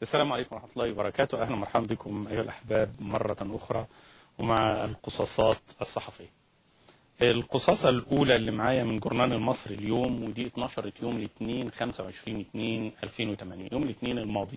السلام عليكم ورحمة الله وبركاته أهلا ومرحبا بكم أيها الأحباب مرة أخرى ومع القصاصات الصحفية القصاصة الأولى اللي معايا من جورنال المصري اليوم ودي اتنشرت يوم الاثنين 25 2 2008 يوم الاثنين الماضي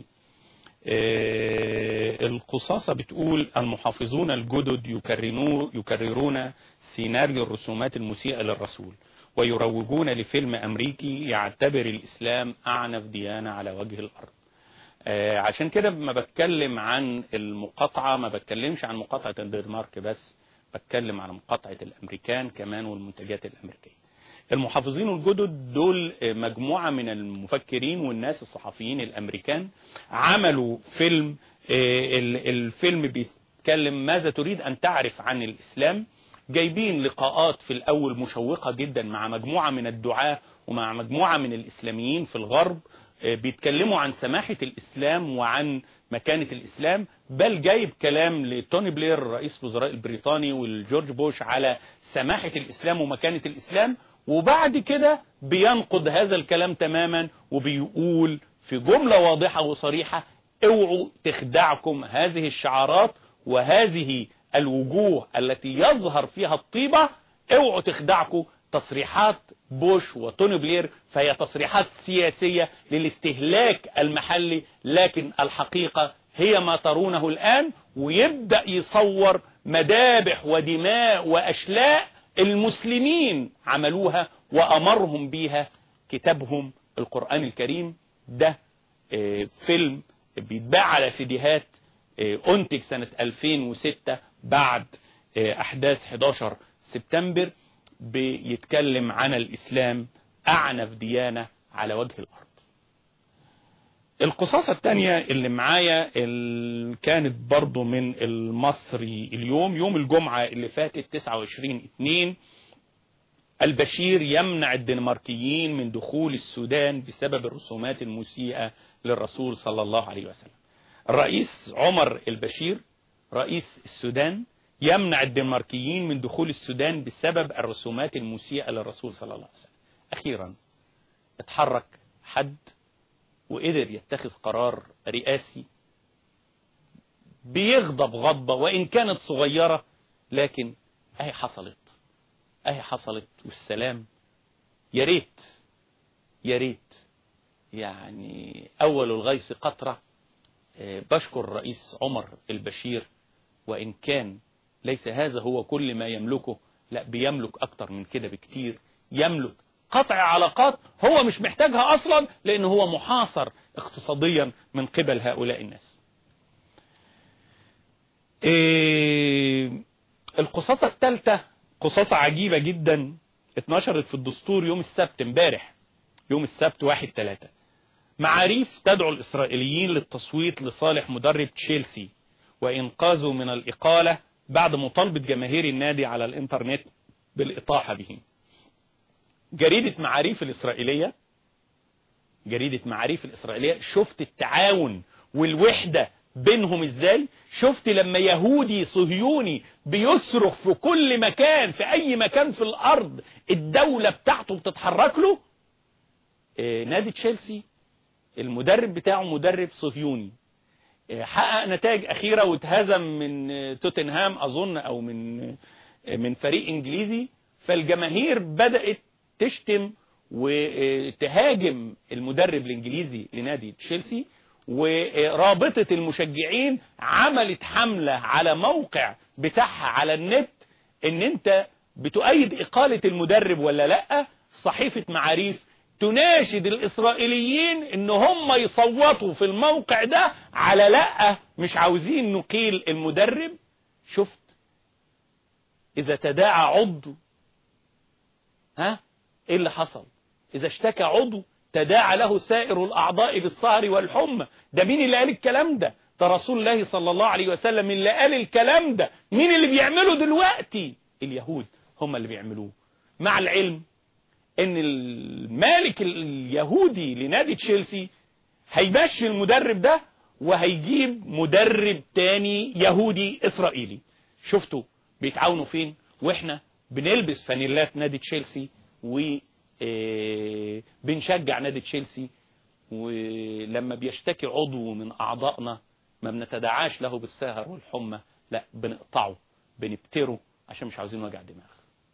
آه، القصاصة بتقول المحافظون الجدد يكررون, يكررون سيناريو الرسومات المسيئة للرسول ويروجون لفيلم أمريكي يعتبر الإسلام أعنف ديانة على وجه الأرض آه، عشان كده ما بتكلم عن المقاطعة ما بتكلمش عن مقاطعة الدنمارك بس بتكلم عن مقاطعة الأمريكان كمان والمنتجات الأمريكية المحافظين الجدد دول مجموعة من المفكرين والناس الصحفيين الأمريكان عملوا فيلم آه، ال- الفيلم بيتكلم ماذا تريد أن تعرف عن الإسلام جايبين لقاءات في الأول مشوقة جدا مع مجموعة من الدعاة ومع مجموعة من الإسلاميين في الغرب آه، بيتكلموا عن سماحة الإسلام وعن مكانة الإسلام بل جايب كلام لتوني بلير رئيس الوزراء البريطاني والجورج بوش على سماحة الإسلام ومكانة الإسلام وبعد كده بينقض هذا الكلام تماما وبيقول في جملة واضحة وصريحة اوعوا تخدعكم هذه الشعارات وهذه الوجوه التي يظهر فيها الطيبة اوعوا تخدعكم تصريحات بوش وتوني بلير فهي تصريحات سياسية للاستهلاك المحلي لكن الحقيقة هي ما ترونه الآن ويبدأ يصور مذابح ودماء وأشلاء المسلمين عملوها وأمرهم بيها كتابهم القرآن الكريم ده آه، فيلم بيتباع على سيديهات آه، أنتج سنة 2006 بعد آه، أحداث 11 سبتمبر بيتكلم عن الإسلام أعنف ديانة على وجه الأرض القصاصة الثانية اللي معايا ال- كانت برضو من المصري اليوم يوم الجمعة اللي فاتت 29 2 البشير يمنع الدنماركيين من دخول السودان بسبب الرسومات المسيئة للرسول صلى الله عليه وسلم الرئيس عمر البشير رئيس السودان يمنع الدنماركيين من دخول السودان بسبب الرسومات المسيئة للرسول صلى الله عليه وسلم أخيرا اتحرك حد وقدر يتخذ قرار رئاسي بيغضب غضبة وإن كانت صغيرة لكن أهي حصلت أهي حصلت والسلام يا ريت يا ريت يعني أول الغيث قطرة آه، بشكر الرئيس عمر البشير وإن كان ليس هذا هو كل ما يملكه لا بيملك أكتر من كده بكتير يملك قطع علاقات هو مش محتاجها أصلا لأنه هو محاصر اقتصاديا من قبل هؤلاء الناس إيه القصاصة الثالثة قصاصة عجيبة جدا اتنشرت في الدستور يوم السبت امبارح يوم السبت واحد ثلاثة معاريف تدعو الإسرائيليين للتصويت لصالح مدرب تشيلسي وإنقاذه من الإقالة بعد مطالبة جماهير النادي على الإنترنت بالإطاحة به جريدة معاريف الإسرائيلية جريدة معاريف الإسرائيلية شفت التعاون والوحدة بينهم ازاي شفت لما يهودي صهيوني بيصرخ في كل مكان في اي مكان في الارض الدولة بتاعته بتتحرك له آه، نادي تشيلسي المدرب بتاعه مدرب صهيوني آه، حقق نتائج اخيرة واتهزم من آه، توتنهام اظن او من آه، من فريق انجليزي فالجماهير بدأت تشتم وتهاجم المدرب الانجليزي لنادي تشيلسي ورابطة المشجعين عملت حملة على موقع بتاعها على النت ان انت بتؤيد اقالة المدرب ولا لا صحيفة معاريف تناشد الاسرائيليين ان هم يصوتوا في الموقع ده على لا مش عاوزين نقيل المدرب شفت اذا تداعى عضو ها ايه اللي حصل اذا اشتكى عضو تداعى له سائر الاعضاء بالسهر والحمى ده مين اللي قال الكلام ده ده رسول الله صلى الله عليه وسلم اللي قال الكلام ده مين اللي بيعمله دلوقتي اليهود هم اللي بيعملوه مع العلم ان المالك اليهودي لنادي تشيلسي هيمشي المدرب ده وهيجيب مدرب تاني يهودي اسرائيلي شفتوا بيتعاونوا فين واحنا بنلبس فانيلات نادي تشيلسي و آه، بنشجع نادي تشيلسي ولما بيشتكي عضو من أعضائنا ما بنتداعاش له بالسهر والحمى لا بنقطعه بنبتره عشان مش عاوزين وجع دماغ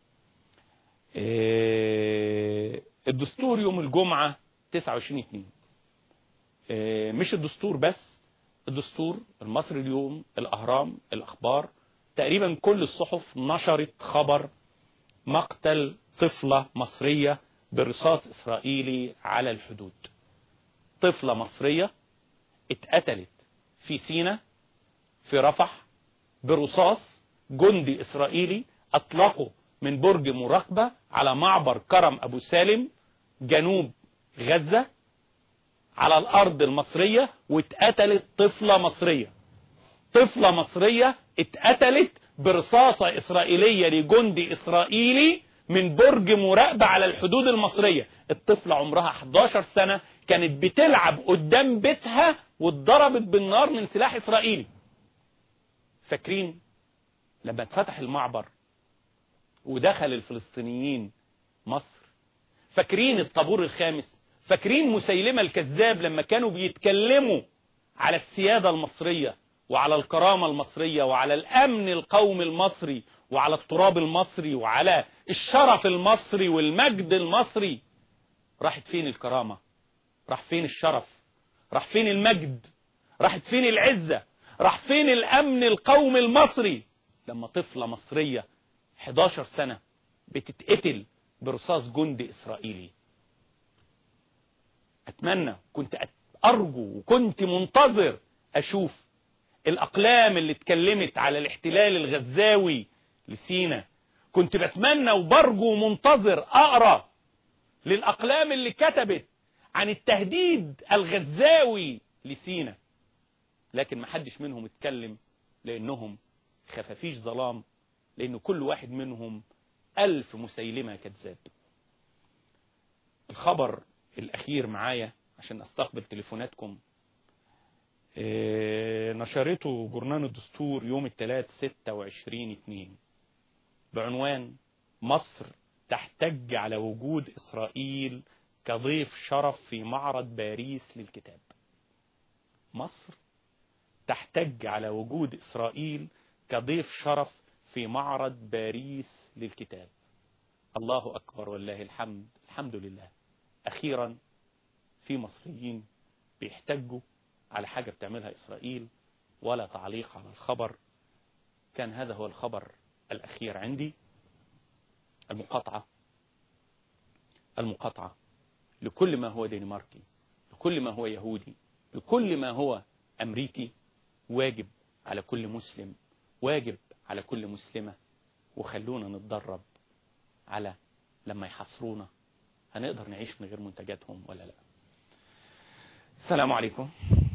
إيه، الدستور يوم الجمعة 29 2 إيه، مش الدستور بس الدستور المصري اليوم الأهرام الأخبار تقريبا كل الصحف نشرت خبر مقتل طفلة مصرية برصاص إسرائيلي على الحدود طفلة مصرية اتقتلت في سينا في رفح برصاص جندي إسرائيلي أطلقه من برج مراقبة على معبر كرم أبو سالم جنوب غزة على الأرض المصرية واتقتلت طفلة مصرية طفلة مصرية اتقتلت برصاصة إسرائيلية لجندي إسرائيلي من برج مراقبة على الحدود المصرية الطفلة عمرها 11 سنة كانت بتلعب قدام بيتها واتضربت بالنار من سلاح إسرائيلي فاكرين لما اتفتح المعبر ودخل الفلسطينيين مصر فاكرين الطابور الخامس فاكرين مسيلمة الكذاب لما كانوا بيتكلموا على السيادة المصرية وعلى الكرامة المصرية وعلى الأمن القومي المصري وعلى التراب المصري وعلى الشرف المصري والمجد المصري راحت فين الكرامة راح فين الشرف راح فين المجد راحت فين العزة راح فين الأمن القومي المصري لما طفلة مصرية 11 سنة بتتقتل برصاص جندي إسرائيلي أتمنى كنت أرجو وكنت منتظر أشوف الأقلام اللي اتكلمت على الاحتلال الغزاوي لسينا كنت بتمنى وبرجو ومنتظر أقرأ للأقلام اللي كتبت عن التهديد الغزاوي لسينا لكن ما حدش منهم اتكلم لأنهم خفافيش ظلام لأن كل واحد منهم ألف مسيلمة كذاب الخبر الأخير معايا عشان أستقبل تليفوناتكم اه نشرته جورنال الدستور يوم الثلاث 26 2 بعنوان مصر تحتج على وجود إسرائيل كضيف شرف في معرض باريس للكتاب مصر تحتج على وجود إسرائيل كضيف شرف في معرض باريس للكتاب الله أكبر والله الحمد الحمد لله أخيرا في مصريين بيحتجوا على حاجة بتعملها إسرائيل ولا تعليق على الخبر كان هذا هو الخبر الأخير عندي المقاطعة المقاطعة لكل ما هو دنماركي لكل ما هو يهودي لكل ما هو أمريكي واجب على كل مسلم واجب على كل مسلمة وخلونا نتدرب على لما يحصرونا هنقدر نعيش من غير منتجاتهم ولا لا السلام عليكم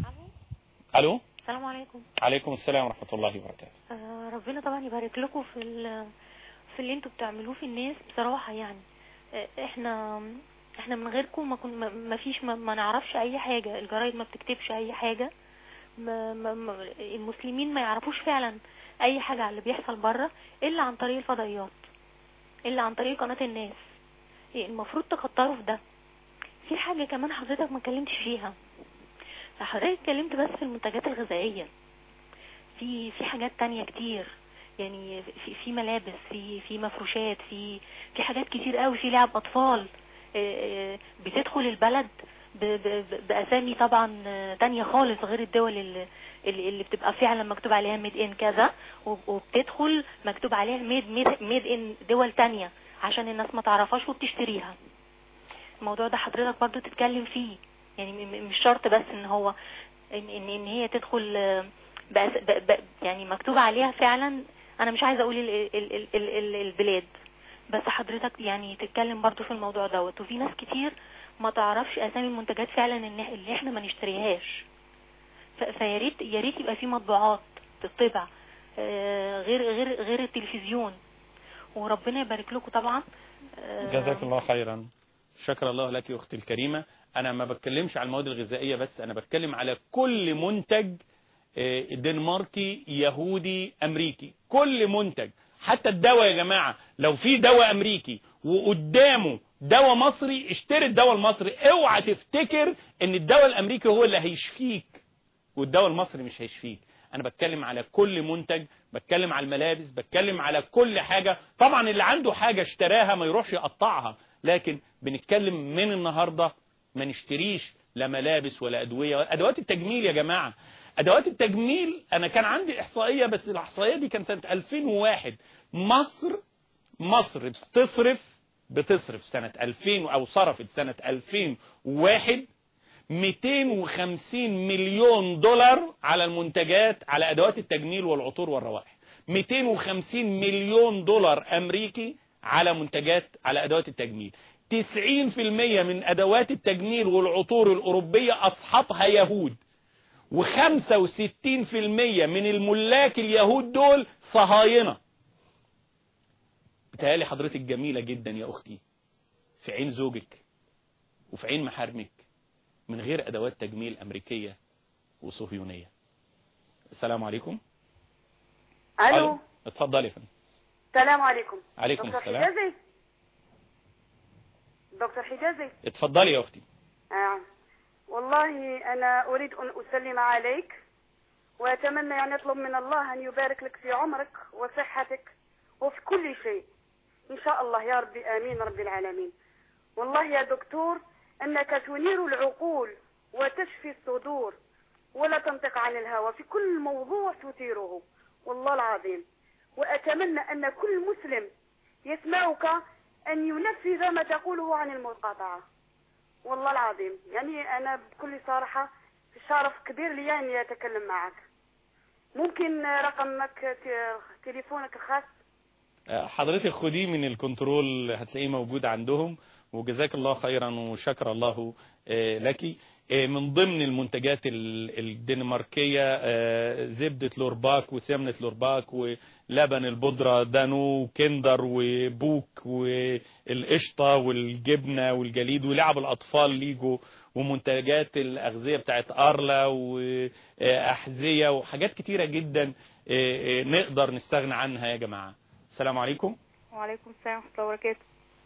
الو السلام عليكم عليكم السلام ورحمة الله وبركاته آه ربنا طبعا يبارك لكم في في اللي انتوا بتعملوه في الناس بصراحة يعني آه احنا احنا من غيركم ما, كن ما فيش ما, ما نعرفش اي حاجة الجرايد ما بتكتبش اي حاجة ما ما ما المسلمين ما يعرفوش فعلا اي حاجة على اللي بيحصل بره الا عن طريق الفضائيات الا عن طريق قناة الناس المفروض تكتروا في ده في حاجة كمان حضرتك ما اتكلمتش فيها حضرتك اتكلمت بس في المنتجات الغذائية في في حاجات تانية كتير يعني في في ملابس في في مفروشات في في حاجات كتير قوي في لعب اطفال بتدخل البلد باسامي طبعا تانية خالص غير الدول اللي, اللي بتبقى فعلا مكتوب عليها ميد ان كذا وبتدخل مكتوب عليها ميد ميد ان دول تانية عشان الناس ما تعرفهاش وبتشتريها الموضوع ده حضرتك برضو تتكلم فيه يعني مش شرط بس ان هو ان ان هي تدخل بأس يعني مكتوب عليها فعلا انا مش عايزه اقول ال ال ال ال البلاد بس حضرتك يعني تتكلم برضو في الموضوع دوت وفي ناس كتير ما تعرفش اسامي المنتجات فعلا اللي احنا ما نشتريهاش فيا ريت يا ريت يبقى في مطبوعات تطبع غير غير غير التلفزيون وربنا يبارك لكم طبعا جزاك الله خيرا شكر الله لك يا اختي الكريمه انا ما بتكلمش على المواد الغذائيه بس انا بتكلم على كل منتج دنماركي يهودي امريكي كل منتج حتى الدواء يا جماعة لو في دواء امريكي وقدامه دواء مصري اشتري الدواء المصري اوعى تفتكر ان الدواء الامريكي هو اللي هيشفيك والدواء المصري مش هيشفيك انا بتكلم على كل منتج بتكلم على الملابس بتكلم على كل حاجة طبعا اللي عنده حاجة اشتراها ما يروحش يقطعها لكن بنتكلم من النهاردة ما نشتريش لا ملابس ولا أدوية أدوات التجميل يا جماعة أدوات التجميل أنا كان عندي إحصائية بس الإحصائية دي كانت سنة 2001 مصر مصر بتصرف بتصرف سنة 2000 أو صرفت سنة 2001 250 مليون دولار على المنتجات على أدوات التجميل والعطور والروائح 250 مليون دولار أمريكي على منتجات على أدوات التجميل 90% من أدوات التجميل والعطور الأوروبية أصحابها يهود و65% من الملاك اليهود دول صهاينة بتهيالي حضرتك جميلة جدا يا أختي في عين زوجك وفي عين محارمك من غير أدوات تجميل أمريكية وصهيونية السلام عليكم الو اتفضلي يا فندم السلام عليكم عليكم دكتور السلام. حجازي دكتور حجازي اتفضلي يا أختي آه. والله أنا أريد أن أسلم عليك وأتمنى يعني أطلب من الله أن يبارك لك في عمرك وصحتك وفي كل شيء إن شاء الله يا ربي آمين رب العالمين والله يا دكتور أنك تنير العقول وتشفي الصدور ولا تنطق عن الهوى في كل موضوع تثيره والله العظيم وأتمنى أن كل مسلم يسمعك أن ينفذ ما تقوله عن المقاطعة والله العظيم يعني أنا بكل صراحة شرف كبير لي أني أتكلم معك ممكن رقمك ت- تليفونك الخاص حضرتك خديه من الكنترول هتلاقيه موجود عندهم وجزاك الله خيرا وشكر الله آه، لك آه، من ضمن المنتجات ال- الدنماركية آه، زبدة لورباك وسمنة لورباك ولبن البودرة دانو وكندر وبوك والقشطة والجبنة والجليد ولعب الأطفال ليجو ومنتجات الأغذية بتاعت أرلا وأحذية وحاجات كتيرة جدا آه، آه، نقدر نستغنى عنها يا جماعة السلام عليكم وعليكم السلام ورحمة الله وبركاته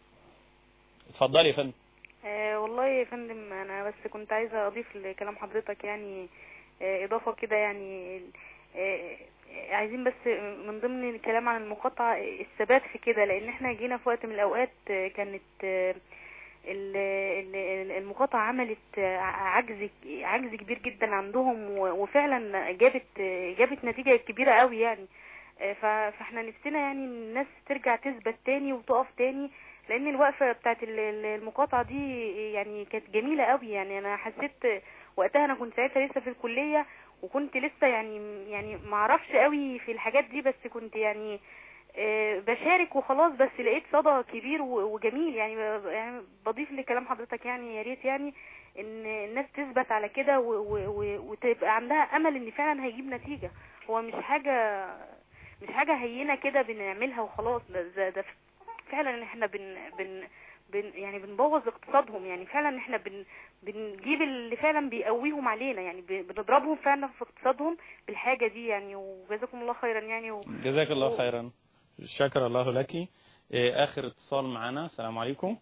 اتفضلي يا فندم آه والله يا فندم أنا بس كنت عايزة أضيف لكلام حضرتك يعني آه إضافة كده يعني آه آه، عايزين بس من ضمن الكلام عن المقاطعة الثبات في كده لأن احنا جينا في وقت من الأوقات آه، كانت آه، ال- ال- المقاطعة عملت آه، عجز عجز كبير جدا عندهم و- وفعلا جابت آه، جابت نتيجة كبيرة قوي يعني آه، ف- فاحنا نفسنا يعني الناس ترجع تثبت تاني وتقف تاني لان الوقفه بتاعت ال- ال- المقاطعه دي يعني كانت جميله قوي يعني انا حسيت وقتها انا كنت ساعتها لسه في الكليه وكنت لسه يعني يعني ما اعرفش قوي في الحاجات دي بس كنت يعني آه، بشارك وخلاص بس لقيت صدى كبير و- وجميل يعني ب- يعني بضيف لكلام حضرتك يعني يا ريت يعني ان الناس تثبت على كده و- و- و- وتبقى عندها امل ان فعلا هيجيب نتيجه هو مش حاجه مش حاجه هينه كده بنعملها وخلاص ده ده, ده فعلا احنا بن بن بن يعني بنبوظ اقتصادهم يعني فعلا احنا بن بنجيب اللي فعلا بيقويهم علينا يعني ب- بنضربهم فعلا في اقتصادهم بالحاجه دي يعني وجزاكم الله خيرا يعني و... جزاك الله خيرا شكر الله لك إيه، آخر اتصال معنا السلام عليكم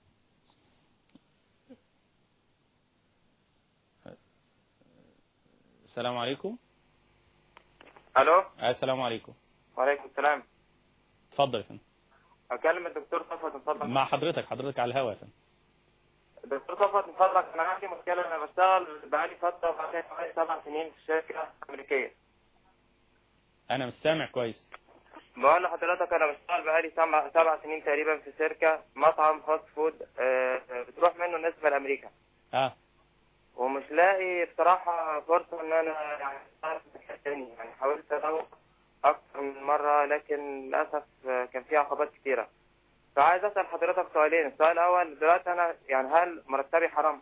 السلام عليكم الو آه، السلام عليكم وعليكم السلام اتفضل يا فندم اكلم الدكتور صفوت من فضلك مع حضرتك حضرتك على الهواء يا فندم دكتور صفوت من فضلك انا عندي مشكله انا بشتغل بقالي فتره بقالي حوالي سبع سنين في شركه امريكيه انا مش سامع كويس بقول لحضرتك انا بشتغل بقالي سبع سبع سنين تقريبا في شركه مطعم فاست فود آه، آه، بتروح منه نسبه لامريكا اه ومش لاقي بصراحه فرصه ان انا يعني اشتغل في مكان تاني يعني حاولت ادور اكتر من مره لكن للاسف آه، كان في عقبات كتيره فعايز اسال حضرتك سؤالين السؤال الاول دلوقتي انا يعني هل مرتبي حرام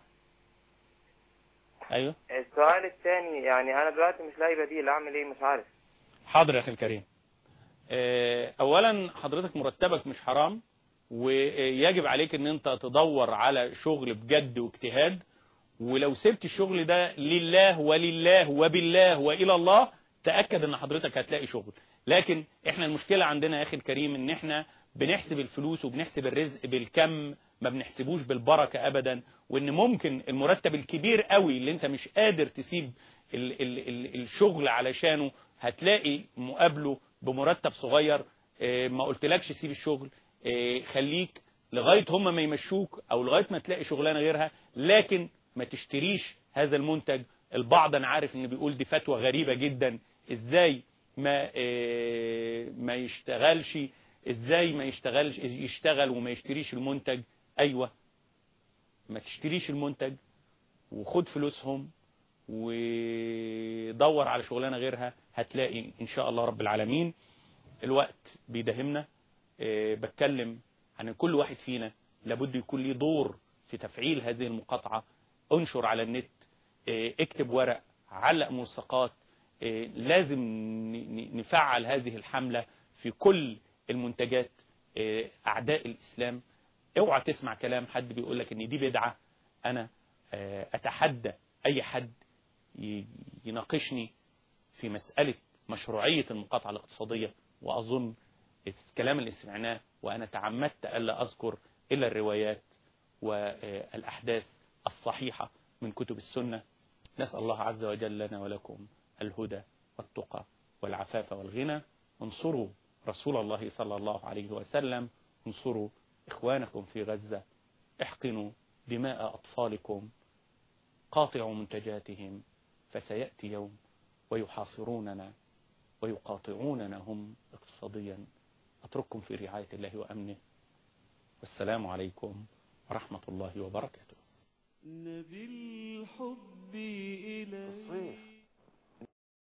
ايوه السؤال الثاني يعني انا دلوقتي مش لاقي بديل اعمل ايه مش عارف حاضر يا اخي الكريم آه، اولا حضرتك مرتبك مش حرام ويجب عليك ان انت تدور على شغل بجد واجتهاد ولو سبت الشغل ده لله ولله وبالله والى الله تأكد ان حضرتك هتلاقي شغل لكن احنا المشكلة عندنا يا اخي الكريم ان احنا بنحسب الفلوس وبنحسب الرزق بالكم ما بنحسبوش بالبركة ابدا وان ممكن المرتب الكبير قوي اللي انت مش قادر تسيب ال ال ال الشغل علشانه هتلاقي مقابله بمرتب صغير اه ما قلتلكش سيب الشغل اه خليك لغاية هم ما يمشوك او لغاية ما تلاقي شغلانة غيرها لكن ما تشتريش هذا المنتج البعض انا عارف ان بيقول دي فتوى غريبة جدا ازاي ما اه ما يشتغلش ازاي ما يشتغلش يشتغل وما يشتريش المنتج ايوه ما تشتريش المنتج وخد فلوسهم ودور على شغلانه غيرها هتلاقي ان شاء الله رب العالمين الوقت بيدهمنا أه بتكلم عن كل واحد فينا لابد يكون ليه دور في تفعيل هذه المقاطعه انشر على النت أه اكتب ورق علق ملصقات أه لازم نفعل هذه الحمله في كل المنتجات اعداء الاسلام اوعى تسمع كلام حد بيقول لك ان دي بدعه انا اتحدى اي حد يناقشني في مسألة مشروعية المقاطعة الاقتصادية وأظن الكلام اللي سمعناه وأنا تعمدت ألا أذكر إلا الروايات والأحداث الصحيحة من كتب السنة نسأل الله عز وجل لنا ولكم الهدى والتقى والعفاف والغنى انصروا رسول الله صلى الله عليه وسلم انصروا إخوانكم في غزة احقنوا دماء أطفالكم قاطعوا منتجاتهم فسيأتي يوم ويحاصروننا ويقاطعوننا هم اقتصاديا أترككم في رعاية الله وأمنه والسلام عليكم ورحمة الله وبركاته نبي الحب إلى الصيف